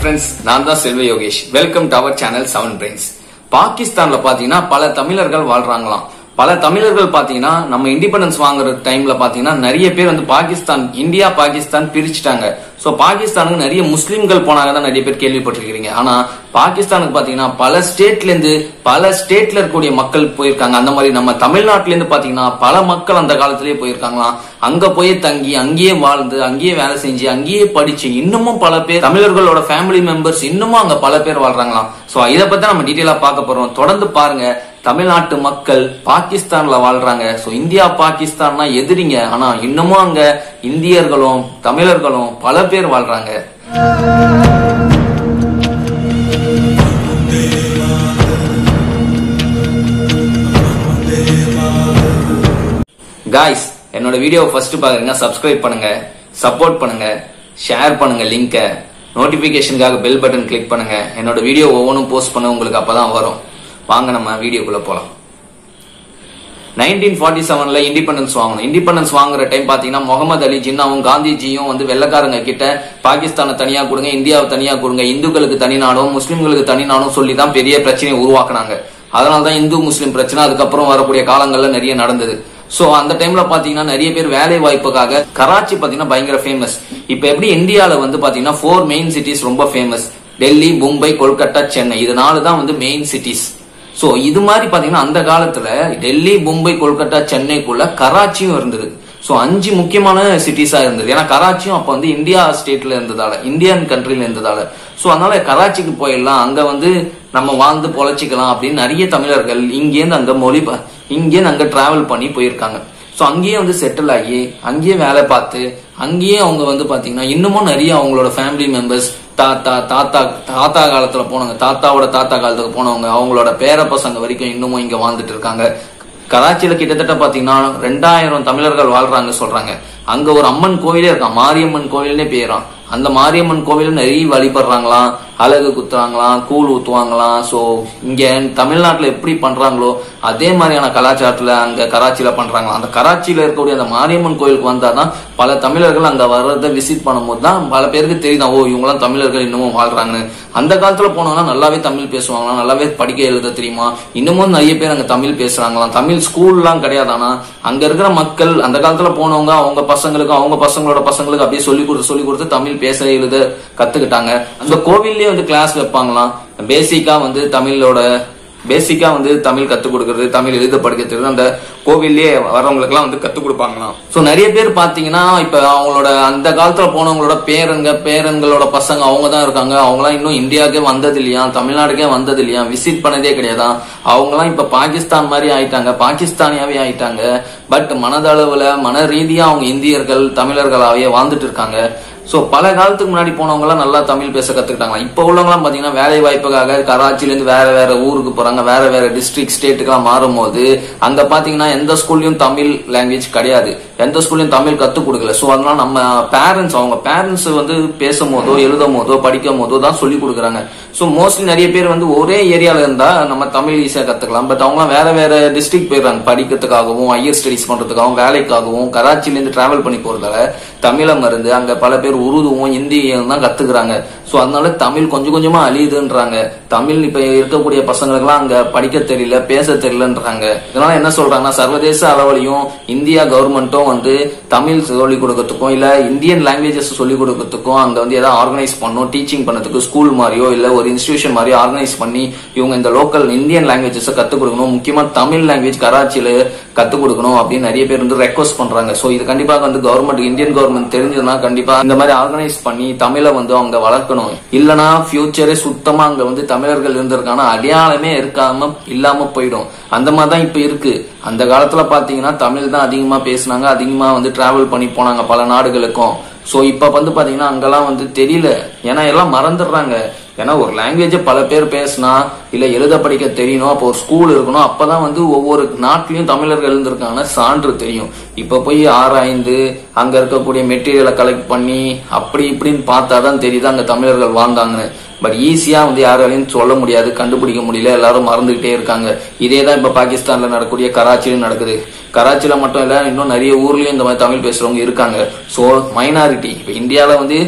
friends நான் தான் Selva Yogesh welcome to our channel seven brains பாகிஸ்தான்ல பாத்தீங்கன்னா பல தமிழர்கள் வாழ்றாங்களாம் பல தமிழர்கள் பாத்தீங்கன்னா நம்ம இண்டிபெண்டன்ஸ் வாங்குற டைம்ல பாத்தீங்கன்னா நிறைய பேர் வந்து பாகிஸ்தான் இந்தியா பாகிஸ்தான் பிரிச்சுட்டாங்க சோ பாகிஸ்தானுக்கு நிறைய முஸ்லிம்கள் போனாங்க தான் நிறைய பேர் கேள்விப்பட்டிருக்கீங்க ஆனா பாகிஸ்தானுக்கு பாத்தீங்கன்னா பல ஸ்டேட்ல இருந்து பல ஸ்டேட்ல இருக்கக்கூடிய மக்கள் போயிருக்காங்க அந்த மாதிரி நம்ம தமிழ்நாட்டுல இருந்து பாத்தீங்கன்னா பல மக்கள் அந்த காலத்திலேயே போயிருக்காங்களாம் அங்க போய் தங்கி அங்கேயே வாழ்ந்து அங்கேயே வேலை செஞ்சு அங்கேயே படிச்சு இன்னமும் பல பேர் தமிழர்களோட ஃபேமிலி மெம்பர்ஸ் இன்னமும் அங்க பல பேர் வாழ்றாங்களாம் சோ இதை பத்தி நம்ம டீட்டெயிலா பார்க்க போறோம் தொடர்ந்து பாருங்க தமிழ்நாட்டு மக்கள் பாகிஸ்தான்ல வாழ்றாங்க சோ இந்தியா பாகிஸ்தான்னா எதிரிங்க ஆனா இன்னமும் அங்க இந்தியர்களும் தமிழர்களும் பல பேர் வாழ்றாங்க காய்ஸ் என்னோட வீடியோ ஃபர்ஸ்ட் பாக்குறீங்க சப்ஸ்கிரைப் பண்ணுங்க சப்போர்ட் பண்ணுங்க ஷேர் பண்ணுங்க லிங்க நோட்டிபிகேஷனுக்காக பெல் பட்டன் கிளிக் பண்ணுங்க என்னோட வீடியோ ஒவ்வொன்றும் போஸ்ட் பண்ண உங்களுக்கு அப்பதான் வரும் வாங்க நம்ம வீடியோக்குள்ள போலாம் நைன்டீன் ஃபார்ட்டி செவன்ல இண்டிபெண்டன்ஸ் வாங்கணும் இண்டிபெண்டன்ஸ் வாங்குற டைம் பாத்தீங்கன்னா முகமது அலி ஜின்னாவும் காந்திஜியும் வந்து வெள்ளக்காரங்க கிட்ட பாகிஸ்தானை தனியா கொடுங்க இந்தியாவை தனியா கொடுங்க இந்துக்களுக்கு தனி நாடும் முஸ்லிம்களுக்கு தனி நாடும் சொல்லி தான் பெரிய பிரச்சனையை உருவாக்குனாங்க அதனாலதான் இந்து முஸ்லிம் பிரச்சனை அதுக்கப்புறம் வரக்கூடிய காலங்கள்ல நிறைய நடந்தது சோ அந்த டைம்ல பாத்தீங்கன்னா நிறைய பேர் வேலை வாய்ப்புக்காக கராச்சி பாத்தீங்கன்னா பயங்கர ஃபேமஸ் இப்ப எப்படி இந்தியால வந்து பாத்தீங்கன்னா ஃபோர் மெயின் சிட்டிஸ் ரொம்ப ஃபேமஸ் டெல்லி மும்பை கொல்கத்தா சென்னை இது நாலு தான் வந்து மெயின் சிட்டிஸ் சோ இது மாதிரி பாத்தீங்கன்னா அந்த காலத்துல டெல்லி மும்பை கொல்கத்தா சென்னைக்குள்ள கராச்சியும் இருந்தது சோ அஞ்சு முக்கியமான சிட்டிஸா இருந்தது ஏன்னா கராச்சியும் அப்ப வந்து இந்தியா ஸ்டேட்ல இருந்ததால இந்தியன் கண்ட்ரில இருந்ததால சோ அதனால கராச்சிக்கு போயிடலாம் அங்க வந்து நம்ம வாழ்ந்து பொழைச்சிக்கலாம் அப்படின்னு நிறைய தமிழர்கள் இங்கேருந்து அங்க மொழி ப- இங்கேருந்து அங்க டிராவல் பண்ணி போயிருக்காங்க சோ அங்கேயே வந்து செட்டில் ஆகி அங்கேயே வேலை பார்த்து அங்கேயே அவங்க வந்து பாத்தீங்கன்னா இன்னமும் நிறைய அவங்களோட ஃபேமிலி மெம்பர்ஸ் தாத்தா தாத்தா தாத்தா காலத்துல போனவங்க தாத்தாவோட தாத்தா காலத்துக்கு போனவங்க அவங்களோட பேர பசங்க வரைக்கும் இன்னமும் இங்க வாழ்ந்துட்டு இருக்காங்க கராச்சியில கிட்டத்தட்ட பாத்தீங்கன்னா ரெண்டாயிரம் தமிழர்கள் வாழ்றாங்க சொல்றாங்க அங்க ஒரு அம்மன் கோவிலே இருக்கான் மாரியம்மன் கோவில்னே பேரான் அந்த மாரியம்மன் கோவில் நிறைய வழிபடுறாங்களாம் அழகு குத்துறாங்களாம் கூழ் ஊத்துவாங்களாம் சோ இங்க தமிழ்நாட்டுல எப்படி பண்றாங்களோ அதே மாதிரியான கலாச்சாரத்துல அங்க கராச்சியில பண்றாங்களாம் அந்த கராச்சியில இருக்கக்கூடிய அந்த மாரியம்மன் கோயிலுக்கு வந்தாதான் பல தமிழர்கள் அங்க வர்றதை விசிட் பண்ணும்போது தான் பல பேருக்கு தெரியுதா ஓ இவங்களாம் தமிழர்கள் இன்னமும் வாழ்றாங்கன்னு அந்த காலத்துல போனவங்க நல்லாவே தமிழ் பேசுவாங்களாம் நல்லாவே படிக்க எழுத தெரியுமா இன்னமும் நிறைய பேர் அங்க தமிழ் பேசுறாங்களாம் தமிழ் ஸ்கூல்லாம் கிடையாது ஆனா அங்க இருக்கிற மக்கள் அந்த காலத்துல போனவங்க அவங்க பசங்களுக்கு அவங்க பசங்களோட பசங்களுக்கு அப்படியே சொல்லி கொடுத்து சொல்லி கொடுத்து தமிழ் பேச எழுத கத்துக்கிட்டாங்க அந்த கோவில்லயே வந்து கிளாஸ் வைப்பாங்களாம் பேசிக்கா வந்து தமிழோட பேசிக்கா வந்து தமிழ் கத்துக் கொடுக்கறது தமிழ் எழுத படிக்க தெரியுது அந்த கோவில்லயே வரவங்களுக்கு எல்லாம் வந்து கத்துக் கொடுப்பாங்களாம் சோ நிறைய பேர் பாத்தீங்கன்னா இப்ப அவங்களோட அந்த காலத்துல போனவங்களோட பேரங்க பேரன்களோட பசங்க அவங்க தான் இருக்காங்க அவங்களாம் இன்னும் இந்தியாவுக்கே வந்தது இல்லையா தமிழ்நாடுக்கே வந்தது இல்லையா விசிட் பண்ணதே கிடையாதான் அவங்கலாம் இப்ப பாகிஸ்தான் மாதிரி ஆயிட்டாங்க பாகிஸ்தானியாவே ஆயிட்டாங்க பட் மனதளவுல மன ரீதியா அவங்க இந்தியர்கள் தமிழர்களாவே வாழ்ந்துட்டு இருக்காங்க சோ பல காலத்துக்கு முன்னாடி போனவங்க எல்லாம் நல்லா தமிழ் பேச கத்துக்கிட்டாங்க இப்ப உள்ளவங்க எல்லாம் பாத்தீங்கன்னா வேலை வாய்ப்புக்காக கராச்சில இருந்து வேற வேற ஊருக்கு போறாங்க வேற வேற டிஸ்ட்ரிக்ட் ஸ்டேட்டுக்கெல்லாம் மாறும் போது அங்க பாத்தீங்கன்னா எந்த ஸ்கூல்லயும் தமிழ் லாங்குவேஜ் கிடையாது எந்த ஸ்கூல்லயும் தமிழ் கத்துக் கொடுக்கல சோ அதனால நம்ம பேரண்ட்ஸ் அவங்க பேரண்ட்ஸ் வந்து பேசும் போதோ எழுதும் போதோ படிக்கும் போதோ தான் சொல்லி கொடுக்குறாங்க சோ மோஸ்ட்லி நிறைய பேர் வந்து ஒரே ஏரியால இருந்தா நம்ம தமிழ் ஈஸியா கத்துக்கலாம் பட் அவங்க வேற வேற டிஸ்ட்ரிக்ட் போயிடுறாங்க படிக்கிறதுக்காகவும் ஹையர் ஸ்டடிஸ் பண்றதுக்காகவும் வேலைக்காகவும் கராச்சில இருந்து டிராவல் பண்ணி போறதால தமிழை மருந்து அங்க பல பேர் உருதுவும் இந்தியும் தான் கத்துக்கிறாங்க சோ அதனால தமிழ் கொஞ்சம் கொஞ்சமா அழியுதுன்றாங்க தமிழ் இப்ப இருக்கக்கூடிய பசங்களுக்கெல்லாம் அங்க படிக்க தெரியல பேச தெரியலன்றாங்க இதனால என்ன சொல்றாங்கன்னா சர்வதேச அளவுலயும் இந்தியா கவர்மெண்ட்டும் வந்து தமிழ் சொல்லிக் கொடுக்கறதுக்கும் இல்ல இந்தியன் லாங்குவேஜஸ் சொல்லிக் கொடுக்கறதுக்கும் அங்க வந்து ஏதாவது ஆர்கனைஸ் பண்ணும் டீச்சிங் பண்ணதுக்கு ஸ்கூல் மாதிரியோ இல்ல ஒரு இன்ஸ்டிடியூஷன் மாதிரியோ ஆர்கனைஸ் பண்ணி இவங்க இந்த லோக்கல் இந்தியன் லாங்குவேஜஸ் கத்துக் கொடுக்கணும் முக்கியமா தமிழ் லாங்குவேஜ் கராச்சியில கத்துக் கொடுக்கணும் அப்படின்னு நிறைய பேர் வந்து ரெக்வஸ்ட் பண்றாங்க சோ இது கண்டிப்பாக வந்து கவர்மெண்ட் இந்தியன் கவர்மெண்ட் தெரிஞ்சதுன்னா கண்டிப்பா இந்த மாதிரி ஆர்கனைஸ் பண்ணி தமிழை வந்து அவங்க வளர்க்கணும் இல்லனா ஃபியூச்சரே சுத்தமா அங்க வந்து தமிழர்கள் இருந்திருக்கான அடையாளமே இருக்காம இல்லாம போயிடும் அந்த மாதிரி தான் இப்ப இருக்கு அந்த காலத்துல பாத்தீங்கன்னா தமிழ் தான் அதிகமா பேசினாங்க அதிகமா வந்து டிராவல் பண்ணி போனாங்க பல நாடுகளுக்கும் சோ இப்ப வந்து பாத்தீங்கன்னா அங்கெல்லாம் வந்து தெரியல ஏன்னா எல்லாம் மறந்துடுறாங்க ஏன்னா ஒரு லாங்குவேஜ பல பேர் பேசினா இல்ல எழுத படிக்க தெரியணும் அப்போ ஒரு ஸ்கூல் இருக்கணும் அப்பதான் வந்து ஒவ்வொரு நாட்டிலயும் தமிழர்கள் இருந்திருக்காங்க சான்று தெரியும் இப்ப போய் ஆராய்ந்து அங்க இருக்கக்கூடிய மெட்டீரியலை கலெக்ட் பண்ணி அப்படி இப்படின்னு பார்த்தாதான் தெரியுது அங்க தமிழர்கள் வாழ்ந்தாங்கன்னு பட் ஈஸியா வந்து யாராலையும் சொல்ல முடியாது கண்டுபிடிக்க முடியல எல்லாரும் மறந்துகிட்டே இருக்காங்க இதே தான் இப்ப பாகிஸ்தான்ல நடக்கக்கூடிய கராச்சியிலும் நடக்குது கராச்சியில மட்டும் இல்ல இன்னும் நிறைய ஊர்லயும் இந்த மாதிரி தமிழ் பேசுறவங்க இருக்காங்க சோ மைனாரிட்டி இப்ப இந்தியால வந்து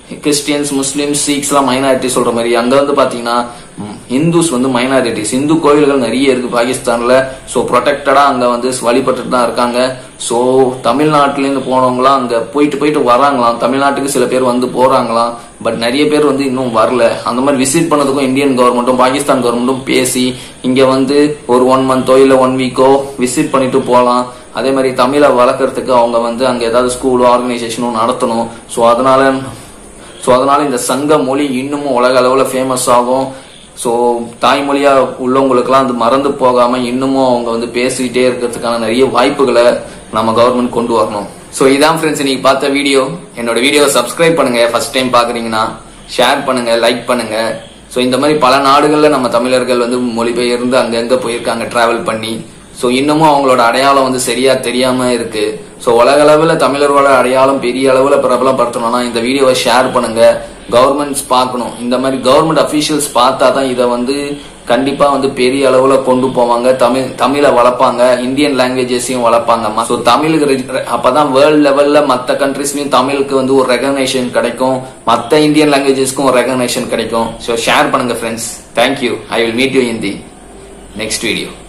கிறிஸ்டியன்ஸ் முஸ்லிம்ஸ் சீக்ஸ்லாம் மைனாரிட்டி சொல்ற மாதிரி அங்க வந்து பாத்தீங்கன்னா ம், இந்துஸ் வந்து மைனாரிட்டிஸ் இந்து கோயில்கள் நிறைய இருக்கு பாகிஸ்தான்ல சோ ப்ரொடெக்டடா அங்க வந்து வழிபட்டுட்டு தான் இருக்காங்க சோ தமிழ்நாட்டுல இருந்து போனவங்களாம் அங்க போயிட்டு போயிட்டு வராங்களாம் தமிழ்நாட்டுக்கு சில பேர் வந்து போறாங்களாம் பட் நிறைய பேர் வந்து இன்னும் வரல அந்த மாதிரி விசிட் பண்ணதுக்கும் இந்தியன் கவர்மெண்ட்டும் பாகிஸ்தான் கவர்மெண்ட்டும் பேசி இங்க வந்து ஒரு ஒன் மந்தோ இல்ல ஒன் வீக்கோ விசிட் பண்ணிட்டு போலாம் அதே மாதிரி தமிழை வளர்க்கறதுக்கு அவங்க வந்து அங்க ஏதாவது ஸ்கூலோ ஆர்கனைசேஷனும் நடத்தணும் ஸோ அதனால ஸோ அதனால இந்த சங்க மொழி இன்னமும் உலக அளவில் ஃபேமஸ் ஆகும் ஸோ தாய்மொழியா உள்ளவங்களுக்குலாம் அது மறந்து போகாம இன்னமும் அவங்க வந்து பேசிக்கிட்டே இருக்கிறதுக்கான நிறைய வாய்ப்புகளை நம்ம கவர்மெண்ட் கொண்டு வரணும் ஸோ இதான் ஃப்ரெண்ட்ஸ் இன்னைக்கு பார்த்த வீடியோ என்னோட வீடியோவை சப்ஸ்கிரைப் பண்ணுங்க ஃபர்ஸ்ட் டைம் பாக்குறீங்கன்னா ஷேர் பண்ணுங்க லைக் பண்ணுங்க ஸோ இந்த மாதிரி பல நாடுகளில் நம்ம தமிழர்கள் வந்து மொழிபெயர்ந்து அங்கங்க போயிருக்காங்க டிராவல் பண்ணி ஸோ இன்னமும் அவங்களோட அடையாளம் வந்து சரியா தெரியாம இருக்கு ஸோ உலக அளவில் தமிழர்களோட அடையாளம் பெரிய அளவில் பிரபலப்படுத்தணும்னா இந்த வீடியோவை ஷேர் பண்ணுங்க கவர்மெண்ட்ஸ் பார்க்கணும் இந்த மாதிரி கவர்மெண்ட் அஃபீஷியல்ஸ் பார்த்தா தான் இதை வந்து கண்டிப்பா வந்து பெரிய அளவுல கொண்டு போவாங்க தமிழ் தமிழை வளர்ப்பாங்க இந்தியன் லாங்குவேஜஸையும் வளர்ப்பாங்க ஸோ தமிழுக்கு ரெ- அப்பதான் வேர்ல்ட் லெவல்ல மற்ற கண்ட்ரிஸ்லயும் தமிழுக்கு வந்து ஒரு ரெகக்னேஷன் கிடைக்கும் மற்ற இந்தியன் லாங்குவேஜஸ்க்கும் ஒரு ரெகக்னேஷன் கிடைக்கும் ஸோ ஷேர் பண்ணுங்க friends thank you I will meet you in the next video